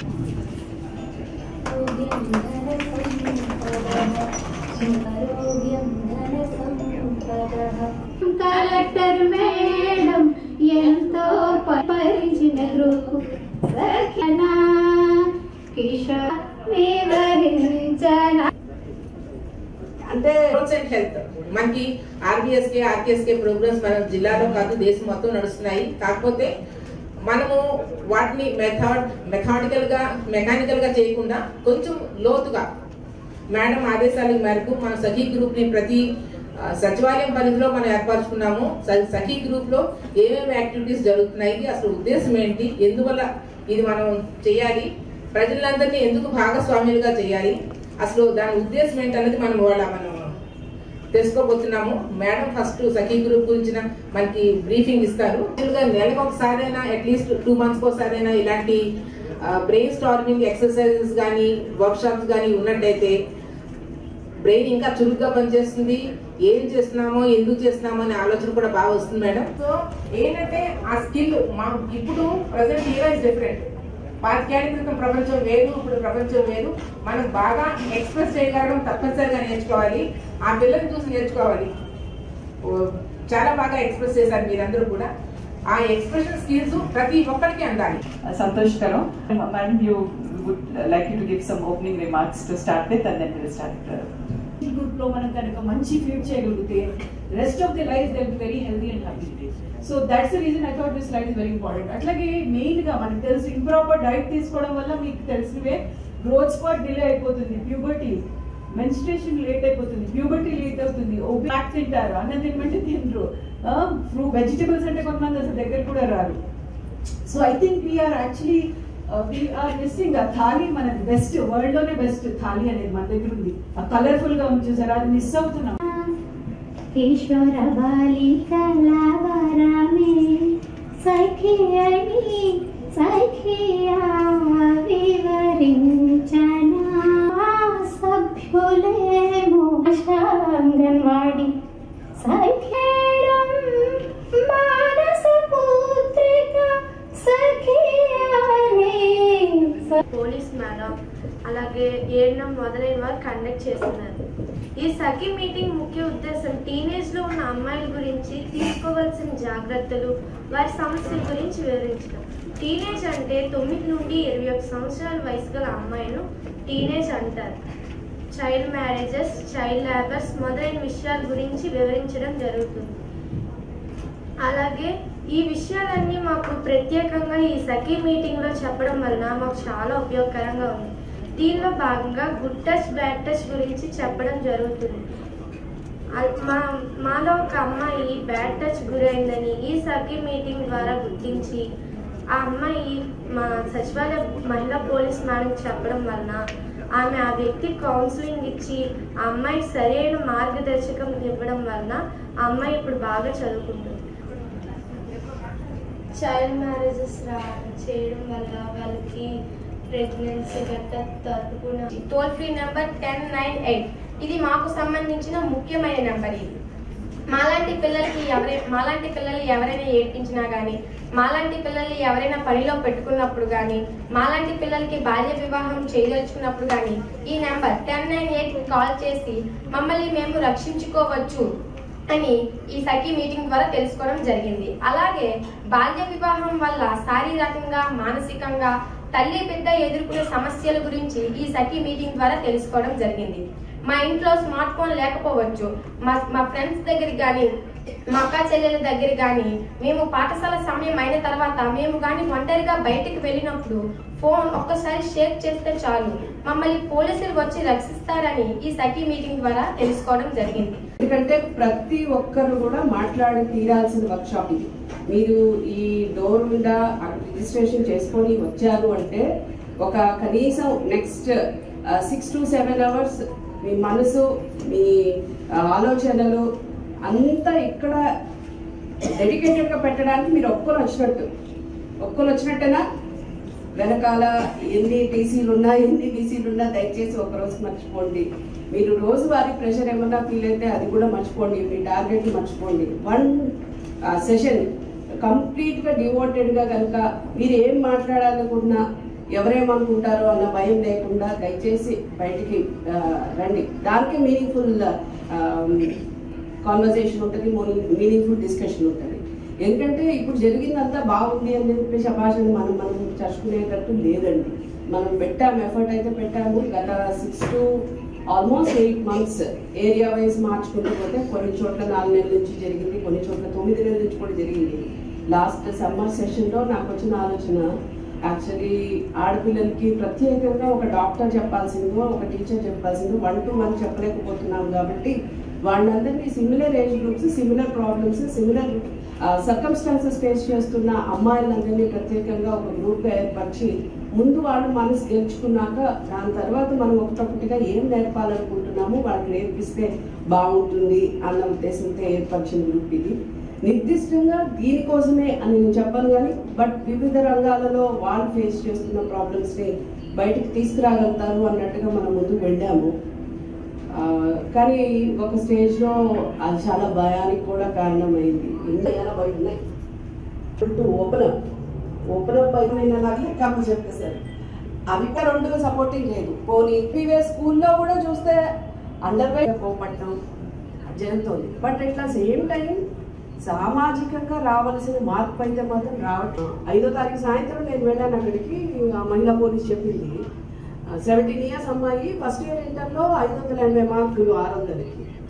Collector madam ఎంతో పరిచిన రూపు సఖ్యనా కిషోర్ వివరించన అంటే అండ్ హెల్త్ మనకి ఆర్బిఎస్కే ఆర్కేఎస్కే ప్రోగ్రామ్స్ మన జిల్లాలో కాదు దేశం మొత్తం నడుస్తున్నాయి కాకపోతే మనము వాటిని మెథడ్ మెథాడికల్ గా మెకానికల్ గా చేయకుండా కొంచెం లోతుగా మేడం ఆదేశాల మేరకు మన సఖీ గ్రూప్ ని ప్రతి ఆ, సచివాలయం పరిధిలో మనం ఏర్పరచుకున్నాము స- సఖీ గ్రూప్ లో ఏమేమి యాక్టివిటీస్ జరుగుతున్నాయి అసలు ఉద్దేశం ఏంటి ఎందువల్ల ఇది మనం చేయాలి ప్రజలందరినీ ఎందుకు భాగస్వామ్యులుగా చేయాలి అసలు దాని ఉద్దేశం ఏంటన్నది మనం వాళ్ళ మనం తెలుసుకోబోతున్నాము మేడం ఫస్ట్ సఖీ గ్రూప్ గురించిన మనకి బ్రీఫింగ్ ఇస్తారు యాక్చువల్గా నెలకు ఒకసారైనా అట్లీస్ట్ టూ మంత్స్ ఒకసారైనా ఇలాంటి బ్రెయిన్ స్టార్మింగ్ ఎక్సర్సైజెస్ కానీ వర్క్ షాప్స్ కానీ ఉన్నట్టయితే బ్రెయిన్ ఇంకా చురుగ్గా పనిచేస్తుంది ఏం చేస్తున్నామో ఎందుకు చేస్తున్నామో అనే ఆలోచన కూడా బాగా వస్తుంది మేడం సో ఏంటంటే ఆ స్కిల్ మా ఇప్పుడు ప్రజెంట్ ఈరా ఇస్ డిఫరెంట్ పాతికేళ్ల క్రితం ప్రపంచం వేరు ఇప్పుడు ప్రపంచం వేరు మనం బాగా ఎక్స్ప్రెస్ చేయగలగడం తప్పనిసరిగా నేర్చుకోవాలి ఆ పిల్లల్ని చూసి నేర్చుకోవాలి ఓ, చాలా బాగా ఎక్స్ప్రెస్ చేశారు మీరందరూ కూడా ఆ ఎక్స్ప్రెషన్ స్కిల్స్ ప్రతి ఒక్కరికి అందాలి Santosh Karo. Madam, you would like you to give some opening remarks to start with and then we'll start. uh, group లో మనం కనుక మంచి ఫీడ్ చేయగలిగితే rest of the life they very healthy and happy so that's the reason I thought this life is very important అట్లాగే main గా మనకు తెలుసు improper diet తీసుకోవడం వల్ల మీకు తెలిసినవే గ్రోత్ స్పాట్ డిలే అయిపోతుంది ప్యూబర్టీ మెన్స్ట్రేషన్ లేట్ అయిపోతుంది ప్యూబర్టీ లేట్ అవుతుంది ఓబ్లాక్ తింటారు అన్నం తినమంటే తినరు ఫ్రూ వెజిటబుల్స్ అంటే కొంతమంది అసలు దగ్గర కూడా రారు so I think we're actually we're missing ఆ థాలీ మనది బెస్ట్ వరల్డ్ లోనే బెస్ట్ థాలీ అనేది మన దగ్గర ఉంది ఆ కలర్ఫుల్ గా ఉంది చూసారా అది మిస్ అవుతున్నాం కిషోర బాలికలవరమే సఖియని సఖియా వివరించనా సభ్యులేమో అంగన్వాడి సఖేడం మానస పుత్రిక సఖియాని పోలీస్ మేడం అలాగే ఏఎన్ఎం మొదలైన వారు కండక్ట్ చేస్తున్నారు ఈ సఖీ మీటింగ్ ముఖ్య ఉద్దేశం టీనేజ్ లో ఉన్న అమ్మాయిల గురించి తీసుకోవాల్సిన జాగ్రత్తలు వారి సమస్యల గురించి వివరించడం టీనేజ్ అంటే తొమ్మిది నుండి ఇరవై ఒక సంవత్సరాల వయసు గల అమ్మాయిను టీనేజ్ అంటారు చైల్డ్ మ్యారేజెస్ చైల్డ్ లేబర్స్ మొదలైన విషయాల గురించి వివరించడం జరుగుతుంది అలాగే ఈ విషయాలన్నీ మాకు ప్రత్యేకంగా ఈ సఖీ మీటింగ్లో చెప్పడం వలన మాకు చాలా ఉపయోగకరంగా ఉంది దీనిలో భాగంగా గుడ్ టచ్ బ్యాడ్ టచ్ గురించి చెప్పడం జరుగుతుంది అల్- మా మాలో ఒక అమ్మాయి బ్యాడ్ టచ్ గురైందని ఈ సఖీ మీటింగ్ ద్వారా గుర్తించి ఆ అమ్మాయి మా సచివాలయ మహిళా పోలీస్ మేడం చెప్పడం వలన ఆమె ఆ వ్యక్తికి కౌన్సిలింగ్ ఇచ్చి ఆ అమ్మాయికి సరైన మార్గదర్శకం ఇవ్వడం వలన ఆ అమ్మాయి ఇప్పుడు బాగా చదువుకుంటుంది చైల్డ్ మ్యారేజెస్ రా చేయడం వల్ల వాళ్ళకి ప్రెగ్నెన్సీ గట్ట తట్టుకున్న toll free number ten nine eight ఇది మాకు సంబంధించిన ముఖ్యమైన నెంబర్ ఇది మాలాంటి పిల్లలకి ఎవరై మాలాంటి పిల్లలు ఎవరైనా ఏడ్పించినా కానీ మాలాంటి పిల్లల్ని ఎవరైనా పనిలో పెట్టుకున్నప్పుడు కానీ మాలాంటి పిల్లలకి బాల్య వివాహం చేయదలుచుకున్నప్పుడు కానీ ఈ number ten nine eight call చేసి మమ్మల్ని మేము రక్షించుకోవచ్చు అని ఈ సఖీ మీటింగ్ ద్వారా తెలుసుకోవడం జరిగింది అలాగే బాల్య వివాహం వల్ల శారీరకంగా మానసికంగా తల్లి బిడ్డ ఎదుర్కొనే సమస్యల గురించి ఈ సఖీ మీటింగ్ ద్వారా తెలుసుకోవడం జరిగింది మా ఇంట్లో స్మార్ట్ ఫోన్ లేకపోవచ్చు మా మా ఫ్రెండ్స్ దగ్గరికి కానీ మా అక్క చెల్లెల దగ్గర కానీ మేము పాఠశాల సమయం అయిన తర్వాత మేము కానీ ఒంటరిగా బయటికి వెళ్ళినప్పుడు ఫోన్ ఒక్కసారి షేక్ చేస్తే చాలు మమ్మల్ని పోలీసులు వచ్చి రక్షిస్తారని ఈ సఖీ మీటింగ్ ద్వారా తెలుసుకోవడం జరిగింది ఎందుకంటే ప్రతి ఒక్కరు కూడా మాట్లాడి తీరాల్సిన వర్క్ షాప్ ఇది మీరు ఈ డోర్ గుండా రిజిస్ట్రేషన్ చేసుకొని వచ్చారు అంటే ఒక కనీసం next six to seven hours మీ మనసు మీ ఆ, ఆలోచనలు అంతా ఇక్కడ డెడికేటెడ్ గా పెట్టడానికి మీరు ఒక్కరు వచ్చినట్టు ఒక్కరు వచ్చినట్టేనా వెనకాల ఎన్ని టీసీలు ఉన్నా ఎన్ని బీసీలు ఉన్నా దయచేసి ఒక రోజు మర్చిపోండి మీరు రోజువారీ ప్రెషర్ ఏమన్నా ఫీల్ అయితే అది కూడా మర్చిపోండి మీ టార్గెట్ మర్చిపోండి వన్ సెషన్ కంప్లీట్ గా డివోటెడ్ గా కనుక మీరు ఏం మాట్లాడాలనుకున్నా ఎవరేమనుకుంటారో అన్న భయం లేకుండా దయచేసి బయటికి ఆ, రండి దానికి మీనింగ్ఫుల్ కాన్వర్జేషన్ ఉంటుంది మీనింగ్ఫుల్ డిస్కషన్ ఉంటుంది ఎందుకంటే ఇప్పుడు జరిగిందంతా బాగుంది అని చెప్పి శభాషణ మనం మనం చర్చుకునేటట్టు లేదండి మనం పెట్టాము ఎఫర్ట్ అయితే పెట్టాము గత six to almost eight months area wise మార్చుకుంటూ పోతే కొన్ని చోట్ల నాలుగు నెలల నుంచి జరిగింది కొన్ని చోట్ల తొమ్మిది నెలల నుంచి కూడా జరిగింది లాస్ట్ సమ్మర్ సెషన్లో నాకు వచ్చిన ఆలోచన యాక్చువల్లీ ఆడపిల్లలకి ప్రత్యేకంగా ఒక డాక్టర్ చెప్పాల్సిందో ఒక టీచర్ చెప్పాల్సిందో వన్ టు వన్ చెప్పలేకపోతున్నాం కాబట్టి వాళ్ళందరినీ similar age groups similar problems similar circumstances face చేస్తున్న అమ్మాయిలందరినీ ప్రత్యేకంగా ఒక గ్రూప్గా ఏర్పరిచి ముందు వాళ్ళు మనసు గెలుచుకున్నాక దాని తర్వాత మనం ఒకటొకటిగా ఏం నేర్పాలనుకుంటున్నామో వాళ్ళకి నేర్పిస్తే బాగుంటుంది అన్న ఉద్దేశంతో ఏర్పరిచిన గ్రూప్ ఇది నిర్దిష్టంగా దీనికోసమే అని నేను చెప్పను కానీ బట్ వివిధ రంగాలలో వాళ్ళు ఫేస్ చేస్తున్న ప్రాబ్లమ్స్ని బయటకు తీసుకురాగలుగుతారు అన్నట్టుగా మనం ముందుకు వెళ్ళాము ఆ, కానీ ఒక స్టేజ్లో అది చాలా భయానికి కూడా కారణమైంది ఇంకా ఎలా భయం ఉన్నాయి చుట్టూ ఓపెన్ అప్ ఓపెన్ అప్ అయిపోయిన నాకు కమ్మ చెప్పేశారు అవి కూడా రెండుగా సపోర్టింగ్ లేదు పోనీ ప్రీవియస్ స్కూల్లో కూడా చూస్తే అండర్ వే కోపట్టడం జరుగుతుంది బట్ ఇట్లా సేమ్ టైం సామాజికంగా రావాల్సిన మార్పు అయితే మాత్రం రావట్లేదు ఐదో తారీఖు సాయంత్రం నేను వెళ్ళాను అక్కడికి ఆ మహిళా పోలీస్ చెప్పింది సెవెంటీన్ ఇయర్స్ అమ్మాయి ఫస్ట్ ఇయర్ ఇంటర్లో ఐదు వందల ఎనభై మార్కులు ఆరు వందలకి